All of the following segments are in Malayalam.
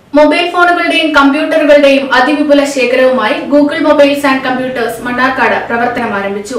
മൊബൈൽ ഫോണുകളുടെയും കമ്പ്യൂട്ടറുകളുടെയും അതിവിപുല ശേഖരവുമായി Google mobiles and computers Mannarkkad പ്രവർത്തനം ആരംഭിച്ചു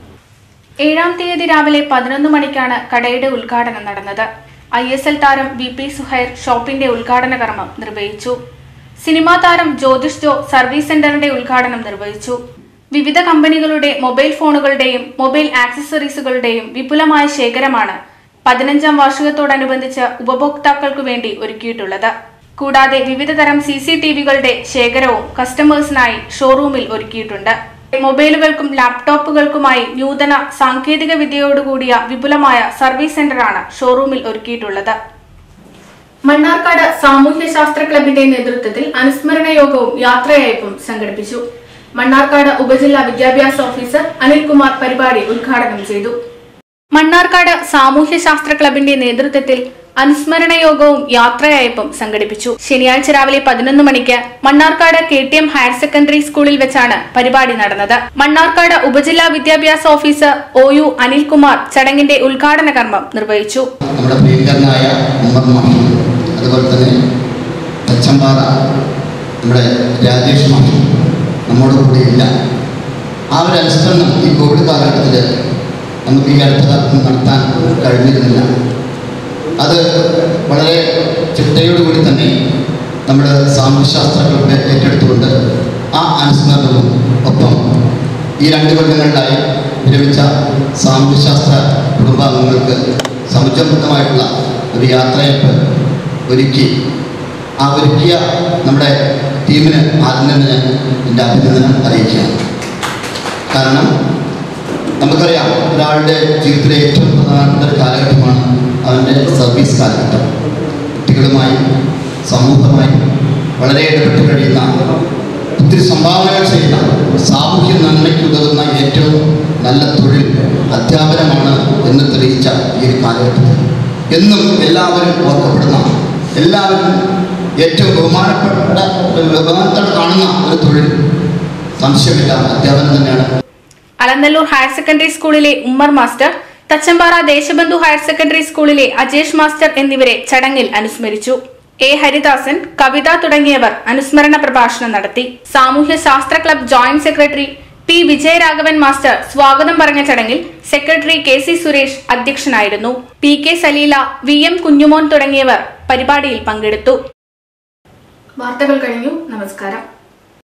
ഏഴാം തീയതി രാവിലെ പതിനൊന്ന് മണിക്കാണ് കടയുടെ ഉദ്ഘാടനം നടന്നത് ഐ എസ് എൽ താരം വി പി സുഹൈർ ഷോപ്പിന്റെ ഉദ്ഘാടന കർമ്മം നിർവഹിച്ചു സിനിമാ താരം ജ്യോതിഷ് ജോ സർവീസ് സെന്ററിന്റെ ഉദ്ഘാടനം നിർവഹിച്ചു വിവിധ കമ്പനികളുടെ മൊബൈൽ ഫോണുകളുടെയും മൊബൈൽ ആക്സസറീസുകളുടെയും വിപുലമായ ശേഖരമാണ് പതിനഞ്ചാം വാർഷികത്തോടനുബന്ധിച്ച് ഉപഭോക്താക്കൾക്കു വേണ്ടി ഒരുക്കിയിട്ടുള്ളത് കൂടാതെ വിവിധ തരം സി സി ടി വികളുടെ ശേഖരവും കസ്റ്റമേഴ്സിനായി ഷോറൂമിൽ ഒരുക്കിയിട്ടുണ്ട് മൊബൈലുകൾക്കും ലാപ്ടോപ്പുകൾക്കുമായി നൂതന സാങ്കേതിക വിദ്യയോടുകൂടിയ വിപുലമായ സർവീസ് സെന്ററാണ് ഷോറൂമിൽ ഒരുക്കിയിട്ടുള്ളത് മണ്ണാർക്കാട് സാമൂഹ്യ ശാസ്ത്ര ക്ലബിന്റെ നേതൃത്വത്തിൽ അനുസ്മരണ യോഗവും യാത്രയയപ്പും സംഘടിപ്പിച്ചു മണ്ണാർക്കാട് ഉപജില്ലാ വിദ്യാഭ്യാസ ഓഫീസർ അനിൽകുമാർ പരിപാടി ഉദ്ഘാടനം ചെയ്തു മണ്ണാർക്കാട് സാമൂഹ്യ ശാസ്ത്ര ക്ലബിന്റെ നേതൃത്വത്തിൽ അനുസ്മരണ യോഗവും യാത്രയയപ്പും സംഘടിപ്പിച്ചു ശനിയാഴ്ച രാവിലെ പതിനൊന്ന് മണിക്ക് Mannarkkad K T M higher secondary സ്കൂളിൽ വെച്ചാണ് പരിപാടി നടന്നത് മണ്ണാർക്കാട് ഉപജില്ലാ വിദ്യാഭ്യാസ ഓഫീസർ ഒ യു അനിൽകുമാർ ചടങ്ങിന്റെ ഉദ്ഘാടന കർമ്മം നിർവഹിച്ചു നമ്മുടെ പ്രിയങ്കരനായ ഉമ്മർ മാഷി അതുപോലെ തന്നെ തച്ചമ്പാറ നമ്മുടെ രാജേഷ് മാഷി നമ്മോട് കൂടെ ഇല്ല ആ ഒരു അനുസ്മരണം ഈ കോവിഡ് കാലഘട്ടത്തിൽ നമുക്ക് ഈ അടുത്ത കാലത്ത് നടത്താൻ കഴിഞ്ഞിരുന്നില്ല അത് വളരെ ചിട്ടയോടുകൂടി തന്നെ നമ്മുടെ സാമൂഹ്യശാസ്ത്ര ക്ലബ് ഏറ്റെടുത്തുകൊണ്ട് ആ അനുസ്മരണവും ഒപ്പം ഈ രണ്ട് കൊല്ലങ്ങളിലായി വിരമിച്ച സാമൂഹ്യശാസ്ത്ര കുടുംബാംഗങ്ങൾക്ക് സമുചിതമായിട്ടുള്ള ഒരു യാത്രയപ്പ് ഒരുക്കി ആ ഒരുക്കിയ നമ്മുടെ ടീമിന് ആദ്യം തന്നെ ഞാൻ എൻ്റെ അഭിനന്ദനം അറിയിക്കുകയാണ് കാരണം നമുക്കറിയാം ഒരാളുടെ ജീവിതത്തിലെ ഏറ്റവും പ്രധാനപ്പെട്ട ഒരു കാലഘട്ടമാണ് അവൻ്റെ സർവീസ് കാലഘട്ടം കുട്ടികളുമായി സമൂഹമായി വളരെ ഇടപെട്ട് കഴിയുന്ന ഒത്തിരി സംഭാവനകൾ ചെയ്യുന്ന സാമൂഹ്യ നന്മയ്ക്ക് ഉതകുന്ന ഏറ്റവും നല്ല തൊഴിൽ അധ്യാപനമാണ് എന്ന് തെളിയിച്ച ഈ ഒരു കാലഘട്ടത്തിൽ എന്നും എല്ലാവരും ഓർക്കപ്പെടുന്ന എല്ലാവരും ഏറ്റവും ബഹുമാനപ്പെട്ട ബഹുമാനത്തോടെ കാണുന്ന ഒരു തൊഴിൽ സംശയമില്ല അധ്യാപനം തന്നെയാണ് അലനല്ലൂർ ഹയർ സെക്കൻഡറി സ്കൂളിലെ Ummer master Thachampara Deshabandhu higher secondary സ്കൂളിലെ അജേഷ് മാസ്റ്റർ എന്നിവരെ ചടങ്ങിൽ അനുസ്മരിച്ചു എ ഹരിദാസൻ കവിത തുടങ്ങിയവർ അനുസ്മരണ പ്രഭാഷണം നടത്തി സാമൂഹ്യ ശാസ്ത്ര club joint secretary P Vijayaraghavan master സ്വാഗതം പറഞ്ഞ ചടങ്ങിൽ സെക്രട്ടറി കെ സി സുരേഷ് അധ്യക്ഷനായിരുന്നു P K Saleela V M Kunjumon തുടങ്ങിയവർ പരിപാടിയിൽ പങ്കെടുത്തു വാർത്തകൾ കഴിഞ്ഞു നമസ്കാരം